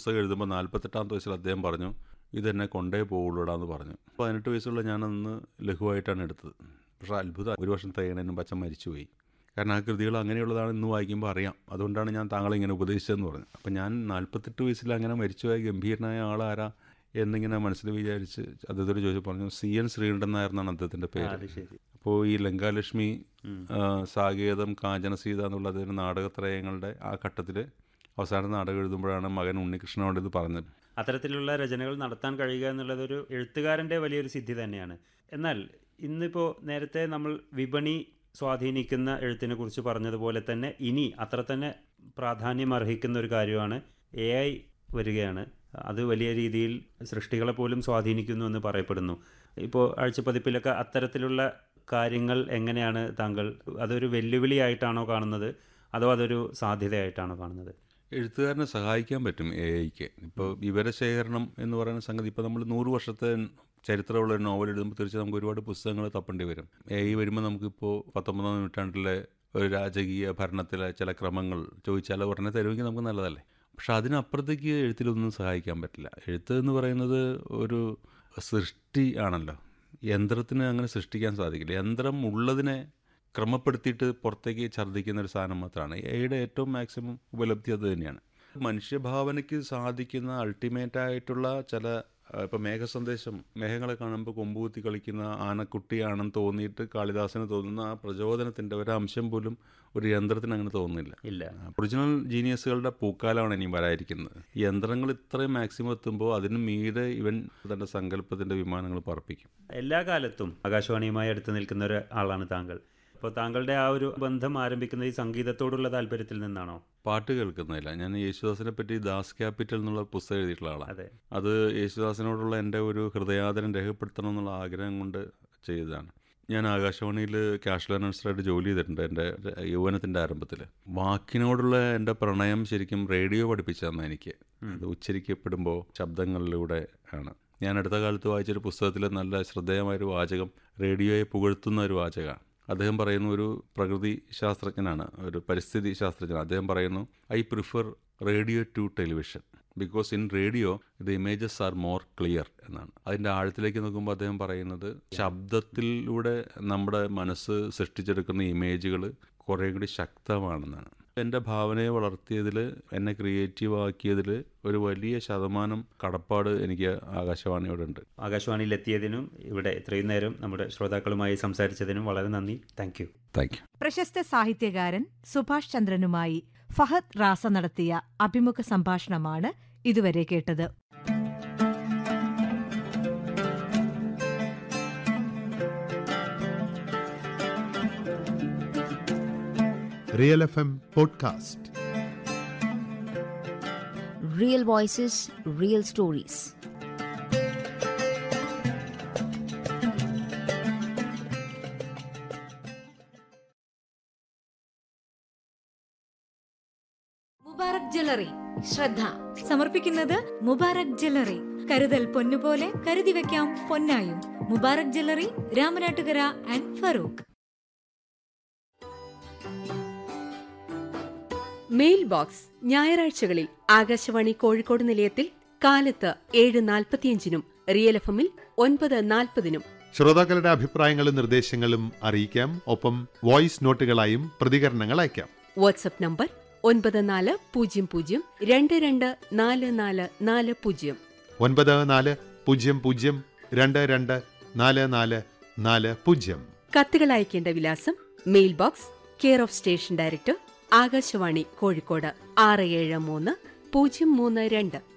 പുസ്തകം എഴുതുമ്പോൾ നാൽപ്പത്തെട്ടാമത്തെ വയസ്സിൽ അദ്ദേഹം പറഞ്ഞു ഇതെന്നെ കൊണ്ടേ പോകുള്ളൂടാന്ന് പറഞ്ഞു പതിനെട്ട് വയസ്സുള്ള ഞാനന്ന് ലഘുവായിട്ടാണ് എടുത്തത് പക്ഷേ അത്ഭുതം ഒരു വർഷം തേണനും പച്ച മരിച്ചുപോയി കാരണം ആ കൃതികൾ അങ്ങനെയുള്ളതാണ് ഇന്ന് വായിക്കുമ്പോൾ അറിയാം അതുകൊണ്ടാണ് ഞാൻ താങ്കളെ ഇങ്ങനെ ഉപദേശിച്ചതെന്ന് പറഞ്ഞു അപ്പം ഞാൻ നാൽപ്പത്തെട്ട് വയസ്സിൽ അങ്ങനെ മരിച്ചുപോയ ഗംഭീരനായ ആളാരാ എന്നിങ്ങനെ മനസ്സിൽ വിചാരിച്ച് അദ്ദേഹത്തോട് ചോദിച്ചു പറഞ്ഞു സി എൻ ശ്രീകണ്ഠൻ നായർ എന്നാണ് അദ്ദേഹത്തിൻ്റെ പേര് അത് ശരി അപ്പോൾ ഈ ലങ്കാലക്ഷ്മി ആ, സാകേതം കാഞ്ചനസീത എന്നുള്ള അതിൻ്റെ നാടകത്രയങ്ങളുടെ ആ ഘട്ടത്തിൽ അവസാന നാടകം എഴുതുമ്പോഴാണ് മകൻ ഉണ്ണികൃഷ്ണനോട് ഇത് പറഞ്ഞത് അത്തരത്തിലുള്ള രചനകൾ നടത്താൻ കഴിയുക എന്നുള്ളത് ഒരു എഴുത്തുകാരൻ്റെ വലിയൊരു സിദ്ധി തന്നെയാണ് എന്നാൽ ഇന്നിപ്പോൾ നേരത്തെ നമ്മൾ വിപണി സ്വാധീനിക്കുന്ന എഴുത്തിനെ കുറിച്ച് പറഞ്ഞതുപോലെ തന്നെ ഇനി അത്ര തന്നെ പ്രാധാന്യം അർഹിക്കുന്ന ഒരു കാര്യമാണ് എ ഐ വരികയാണ് അത് വലിയ രീതിയിൽ സൃഷ്ടികളെ പോലും സ്വാധീനിക്കുന്നു എന്ന് പറയപ്പെടുന്നു ഇപ്പോൾ ആഴ്ചപ്പതിപ്പിലൊക്കെ അത്തരത്തിലുള്ള കാര്യങ്ങൾ എങ്ങനെയാണ് താങ്കൾ അതൊരു വെല്ലുവിളിയായിട്ടാണോ കാണുന്നത് അതോ അതൊരു സാധ്യതയായിട്ടാണോ കാണുന്നത് എഴുത്തുകാരനെ സഹായിക്കാൻ പറ്റും എ ഐക്ക് ഇപ്പോൾ വിവരശേഖരണം എന്ന് പറയുന്ന സംഗതി ഇപ്പോൾ നമ്മൾ നൂറ് വർഷത്തെ ചരിത്രമുള്ള ഒരു നോവൽ എഴുതുമ്പോൾ തീർച്ചയായും നമുക്ക് ഒരുപാട് പുസ്തകങ്ങൾ തപ്പേണ്ടി വരും എ ഐ വരുമ്പോൾ നമുക്കിപ്പോൾ പത്തൊമ്പതാം നൂറ്റാണ്ടിലെ ഒരു രാജകീയ ഭരണത്തിലെ ചില ക്രമങ്ങൾ ചോദിച്ചാൽ ഉടനെ തരുമെങ്കിൽ നമുക്ക് നല്ലതല്ലേ പക്ഷെ അതിനപ്പുറത്തേക്ക് എഴുത്തിലൊന്നും സഹായിക്കാൻ പറ്റില്ല എഴുത്ത് എന്ന് പറയുന്നത് ഒരു സൃഷ്ടി ആണല്ലോ യന്ത്രത്തിന് അങ്ങനെ സൃഷ്ടിക്കാൻ സാധിക്കില്ല യന്ത്രം ഉള്ളതിനെ ക്രമപ്പെടുത്തിയിട്ട് പുറത്തേക്ക് ഛർദ്ദിക്കുന്ന ഒരു സാധനം മാത്രമാണ് എയുടെ ഏറ്റവും മാക്സിമം ഉപലബ്ധി അത് തന്നെയാണ് മനുഷ്യഭാവനയ്ക്ക് സാധിക്കുന്ന അൾട്ടിമേറ്റ് ആയിട്ടുള്ള ചില ഇപ്പോൾ മേഘസന്ദേശം മേഘങ്ങളെ കാണുമ്പോൾ കൊമ്പുകുത്തി കളിക്കുന്ന ആനക്കുട്ടിയാണെന്ന് തോന്നിയിട്ട് കാളിദാസന് തോന്നുന്ന ആ പ്രചോദനത്തിൻ്റെ ഒരു അംശം പോലും ഒരു യന്ത്രത്തിന് അങ്ങനെ തോന്നുന്നില്ല ഇല്ല ഒറിജിനൽ ജീനിയസുകളുടെ പൂക്കാലമാണ് ഇനി വരായിരിക്കുന്നത് യന്ത്രങ്ങൾ ഇത്രയും മാക്സിമം എത്തുമ്പോൾ അതിന് മീതെ ഇവൻ തൻ്റെ സങ്കല്പത്തിൻ്റെ വിമാനങ്ങൾ പറപ്പിക്കും എല്ലാ കാലത്തും ആകാശവാണിയുമായി അടുത്ത് നിൽക്കുന്ന ഒരു ആളാണ് താങ്കൾ അപ്പോൾ താങ്കളുടെ ആ ഒരു ബന്ധം ആരംഭിക്കുന്നത് ഈ സംഗീതത്തോടുള്ള താല്പര്യത്തിൽ നിന്നാണോ പാട്ട് കേൾക്കുന്നില്ല ഞാൻ യേശുദാസിനെ പറ്റി ദാസ് ക്യാപിറ്റൽ എന്നുള്ള പുസ്തകം എഴുതിയിട്ടുള്ള ആളാണ് അതെ അത് യേശുദാസിനോടുള്ള എൻ്റെ ഒരു ഹൃദയാദരം രേഖപ്പെടുത്തണം എന്നുള്ള ആഗ്രഹം കൊണ്ട് ചെയ്തതാണ് ഞാൻ ആകാശവാണിയിൽ ക്യാഷ് ലേണേഴ്സായിട്ട് ജോലി ചെയ്തിട്ടുണ്ട് എൻ്റെ യൗവനത്തിൻ്റെ ആരംഭത്തിൽ വാക്കിനോടുള്ള എൻ്റെ പ്രണയം ശരിക്കും റേഡിയോ പഠിപ്പിച്ചു തന്നെ എനിക്ക് അത് ഉച്ചരിക്കപ്പെടുമ്പോൾ ശബ്ദങ്ങളിലൂടെ ആണ് ഞാൻ അടുത്ത കാലത്ത് വായിച്ചൊരു പുസ്തകത്തിൽ നല്ല ശ്രദ്ധേയമായൊരു വാചകം റേഡിയോയെ പുകഴ്ത്തുന്ന ഒരു വാചകമാണ് അദ്ദേഹം പറയുന്ന ഒരു പ്രകൃതി ശാസ്ത്രജ്ഞനാണ് ഒരു പരിസ്ഥിതി ശാസ്ത്രജ്ഞൻ അദ്ദേഹം പറയുന്നു I prefer radio to television because in radio the images are more clear എന്നാണ് അതിൻ്റെ ആഴത്തിലേക്ക് നോക്കുമ്പോൾ അദ്ദേഹം പറയുന്നത് ശബ്ദത്തിലൂടെ നമ്മുടെ മനസ്സ് സൃഷ്ടിച്ചെടുക്കുന്ന ഇമേജുകൾ കുറേ കൂടി ശക്തമാണെന്നാണ് എൻ്റെ ഭാവനയെ വളർത്തിയതിൽ എന്നെ ക്രിയേറ്റീവ് ആക്കിയതിൽ ഒരു വലിയ ശതമാനം കടപ്പാട് എനിക്ക് ആകാശവാണിയോടുണ്ട് ആകാശവാണിയിൽ എത്തിയതിനും ഇവിടെ ഇത്രയും നേരം നമ്മുടെ ശ്രോതാക്കളുമായി സംസാരിച്ചതിനും വളരെ നന്ദി താങ്ക് യു താങ്ക് യു പ്രശസ്ത സാഹിത്യകാരൻ സുഭാഷ് ചന്ദ്രനുമായി ഫഹദ് റാസ നടത്തിയ അഭിമുഖ സംഭാഷണമാണ് ഇതുവരെ കേട്ടത് real F M podcast Real voices, real stories. Mubarak jewellery ശ്രദ്ധ സമർപ്പിക്കുന്നത് മുബാറക് ജ്വല്ലറി കരുതൽ പൊന്നുപോലെ കരുതി വെക്കാം പൊന്നായും Mubarak jewellery Ramanattukara and Farook mail box ഞായറാഴ്ചകളിൽ ആകാശവാണി കോഴിക്കോട് നിലയത്തിൽ കാലത്ത് ഏഴ് നാൽപ്പത്തിയഞ്ചിനും റിയൽ എഫ് എമ്മിൽ ഒൻപത് നാൽപ്പതിനും ശ്രോതാക്കളുടെ അഭിപ്രായങ്ങളും നിർദ്ദേശങ്ങളും അറിയിക്കാം ഒപ്പം വോയിസ് നോട്ടുകളായും പ്രതികരണങ്ങൾ അയക്കാം വാട്സപ്പ് നമ്പർ ഒൻപത് നാല് പൂജ്യം പൂജ്യം രണ്ട് രണ്ട് നാല് നാല് നാല് പൂജ്യം ഒൻപത് നാല് പൂജ്യം പൂജ്യം രണ്ട് രണ്ട് നാല് നാല് നാല് പൂജ്യം കത്തുകൾ അയക്കേണ്ട വിലാസം mail box care of station director Akashvani Kozhikode ആറ് ഏഴ് മൂന്ന് പൂജ്യം മൂന്ന് രണ്ട്